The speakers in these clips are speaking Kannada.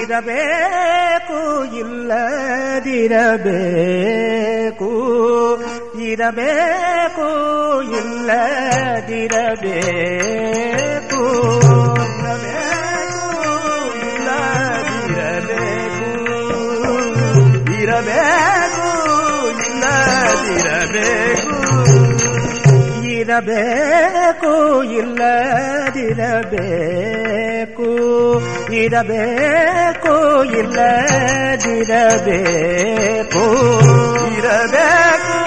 ಇರಬೇಕು ಇಲ್ಲದಿರಬೇಕು ಇರಬೇಕು ಇಲ್ಲದಿರಬೇಕು ಇರಬೇಕು ಇಲ್ಲದಿರಬೇಕು ಇರಬೇಕು ಇಲ್ಲದಿರಬೇಕು ಇರಬೇಕು ಇಲ್ಲದಿರಬೇಕು ಇರಬೇಕು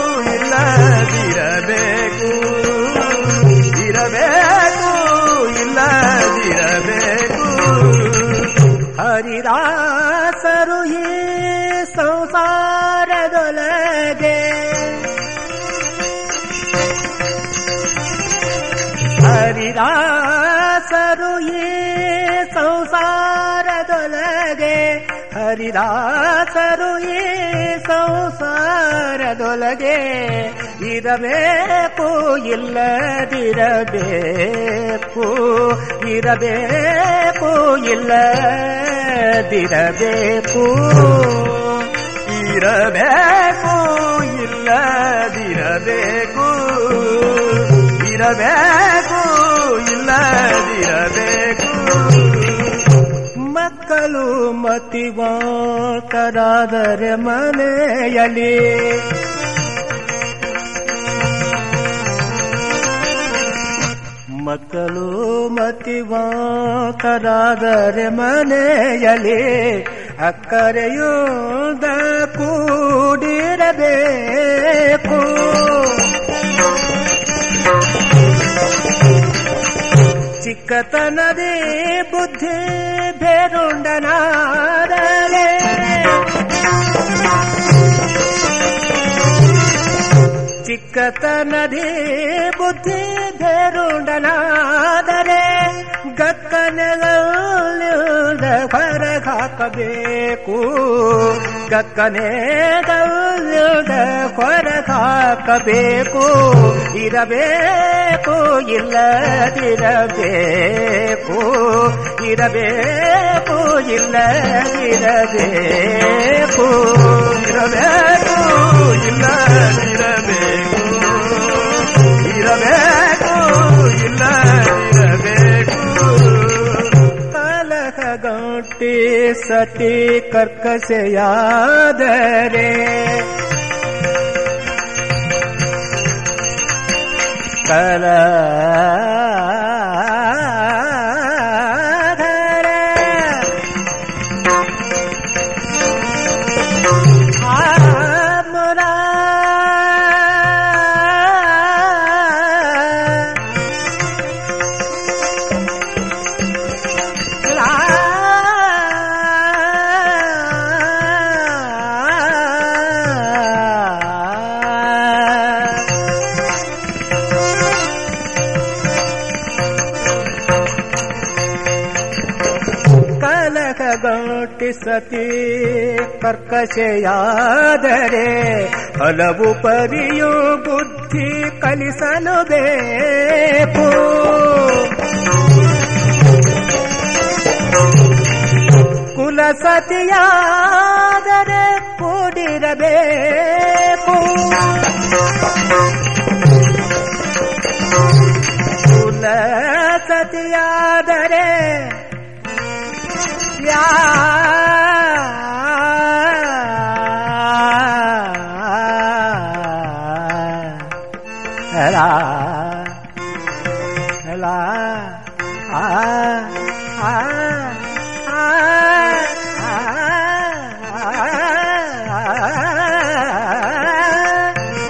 ಇಲ್ಲದಿರಬೇಕು ಇರಬೇಕು ಇಲ್ಲದಿರಬೇಕು ಹರಿದಾಸರು ಈ ಸಂಸಾರದೊಳಗೆ ಹರಿದಾಸರು ಈ ಸಂಸಾರದೊಳಗೆ ಹರಿದಾಸರು ಈ ಸಂಸಾರದೊಳಗೆ ಇರಬೇಕು ಇಲ್ಲದಿರಬೇಕು ಇರಬೇಕು ಇಲ್ಲದಿರಬೇಕು ಇರಬೇಕು ಇಲ್ಲದಿರಬೇಕು ಇರಬೇಕು ಇಲ್ಲದಿರಬೇಕು ಮಕ್ಕಳು ಮತಿವಾಕರಾದರೆ ಮನೆಯಲ್ಲಿ ಮಕ್ಕಳು ಮತಿವಾಕರಾದರೆ ಮನೆಯಲ್ಲಿ ಅಕ್ಕರೆಯುದ ಕೂಡಿರಬೇಕು ಚಿಕ್ಕತನದೇ ಬುದ್ಧಿ ಬೇರುಂಡನಾದರೆ ಚಿಕ್ಕತನದೇ ಬುದ್ಧಿ ಬೇರುಂಡನಾದರೆ ಗಕ್ಕನೆಗಲ್ಯದ ಹೊರಗೆ ಹಾಕಬೇಕು ಗಕ್ಕನೆಗಲ್ಯದ ಹೊರಗೆ ಹಾಕಬೇಕು ಇರಬೇಕು ಇಲ್ಲದಿರಬೇಕು ಇರಬೇಕು ಇಲ್ಲದಿರಬೇಕು ಇರಬೇಕು ಇಲ್ಲದಿರಬೇಕು ಇರಬೇಕು ಇಲ್ಲದಿರಬೇಕು ಕಲಹ ಗಂಟಿ ಸತಿ ಕರ್ಕಸೆಯಾದರೆ ಕಲಧರ ಆಮರ ಕಲಕ ಗಂಟಿ ಸತಿ ಕರ್ಕಶೆಯಾದರೆ ಹಲವು ಪರಿಯು ಬುದ್ಧಿ ಕಲಿಸಲು ಬೇಕು ಕುಲ ಸತಿಯಾದರೆ ಕೂಡಿರಬೇಕು ಕುಲ ಸತಿಯಾದರೆ la la ah ah ah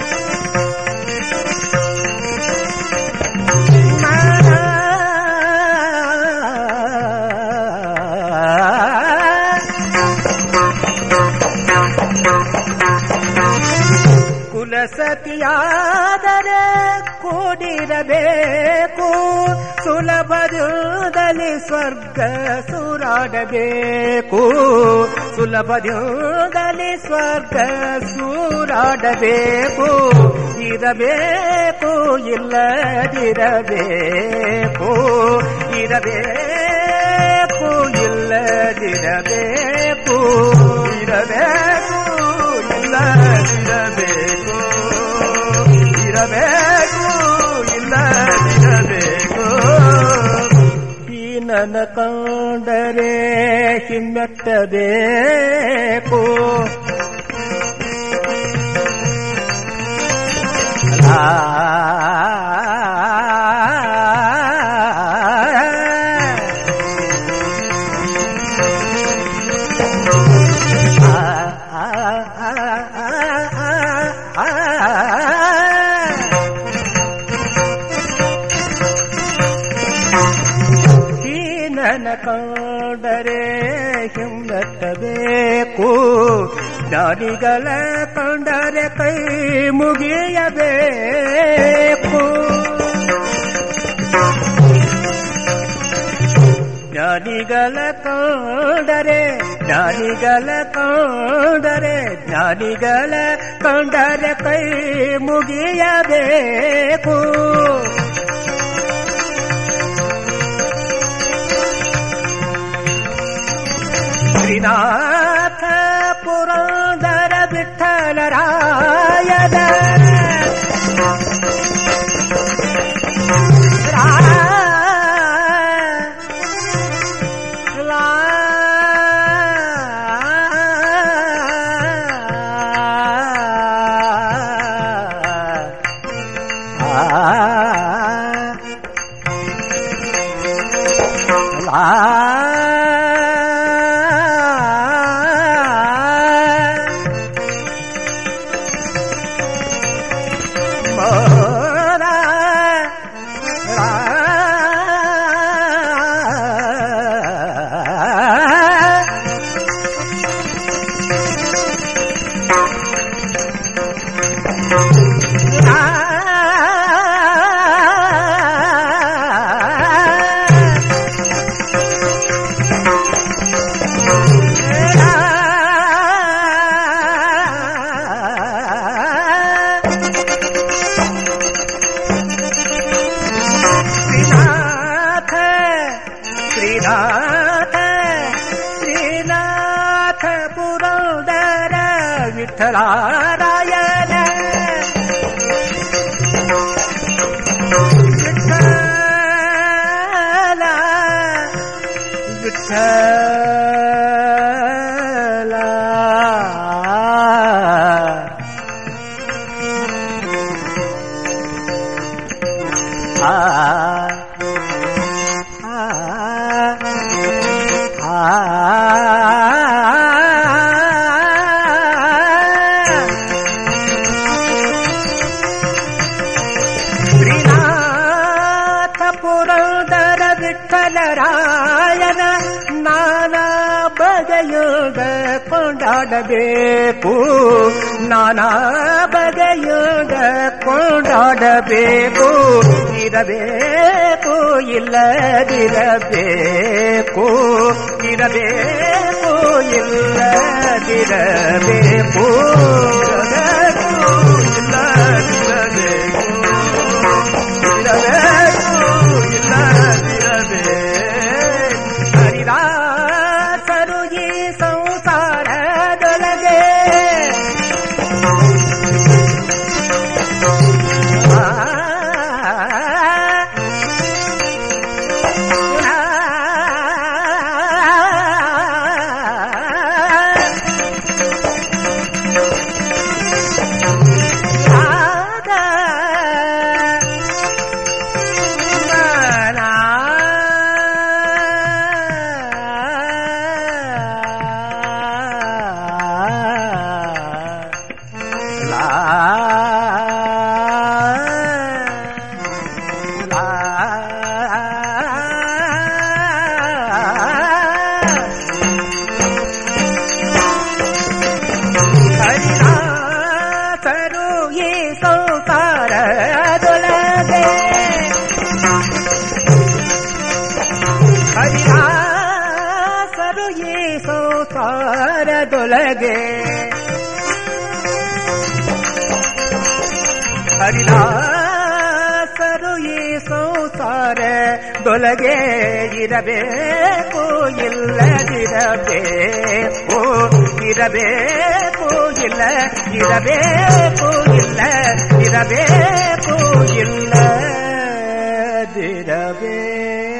ಕುಲಸತಿಯಾದರೆ ಕೂಡಿರಬೇಕು ಸುಲಭದಲ್ಲಿ ಸ್ವರ್ಗ ಸೂರಾಡಬೇಕು ಸುಲಭದಲ್ಲಿ ಸ್ವರ್ಗ ಸೂರಾಡಬೇಕು ಇರಬೇಕು ಇಲ್ಲದಿರಬೇಕು ಇರಬೇಕು ಇಲ್ಲದಿರಬೇಕು ಇರಬೇಕು ಇರಬೇಕು ಇಲ್ಲದಿರಬೇಕು ಇರಬೇಕು ಇಲ್ಲದಿರಬೇಕು ಈ ನನ್ನ ಕಂಡರೆ ಹಿಮ್ಮೆಟ್ಟಬೇಕು ನನ್ನ ಕಂಡರೆ ಹಿಮ್ಮೆಟ್ಟಬೇಕು ಜ್ಞಾನಿಗಳ ಕಂಡರೆ ಕೈ ಮುಗಿಯಬೇಕು ಜ್ಞಾನಿಗಳ ಕಂಡರೆ ಜ್ಞಾನಿಗಳ ಕಂಡರೆ ಜ್ಞಾನಿಗಳ ಕಂಡರೆ ಕೈ ಮುಗಿಯಬೇಕು ಶ್ರೀನಾಥ ಪುರಂದರ ವಿಠಲರಾಯದ ಶ್ರೀನಾಥ ಶ್ರೀನಾಥ ಶ್ರೀನಾಥ ಪುರಂದರ ವಿಠಲಾರಾಯಣ ವಿಠಲ ವಿಠಲ ಆ ಶ್ರೀನಾಥ ಪುರಂದರ ವಿಠಲರಾಯನ ನಾನಾ ಬಗೆಯುಗ ಕೊಂಡಾಡಬೇಕು ನಾನಾ ಬಗೆಯುಗ ಕೊಂಡಾಡಬೇಕು ಇರಬೇಕು ಇಲ್ಲದಿರಬೇಕು ಇರಬೇಕು ಇಲ್ಲದಿರಬೇಕು ಇರಬೇಕು ಇಲ್ಲದಿರಬೇಕು ಇರಬೇಕು ಇಲ್ಲದಿರಬೇಕು ಹರಿದಾಸರು ಈ ಸಂಸಾರದೊಳಗೆ ಹರಿನಾಥರು ಈ ಸಂಸಾರದೊಳಗೆ ಹರಿದಾಸರು ಈ ಸಂಸಾರದೊಳಗೆ ಹರಿದಾಸರು ಈ ಸಂಸಾರ ದೊಲಗೆ ಇರಬೇಕು ಇಲ್ಲದಿರಬೇಕು ಇರಬೇಕು ಇಲ್ಲ ಇರಬೇಕು ಇಲ್ಲ ಇರಬೇಕು ಇಲ್ಲದಿರಬೇಕು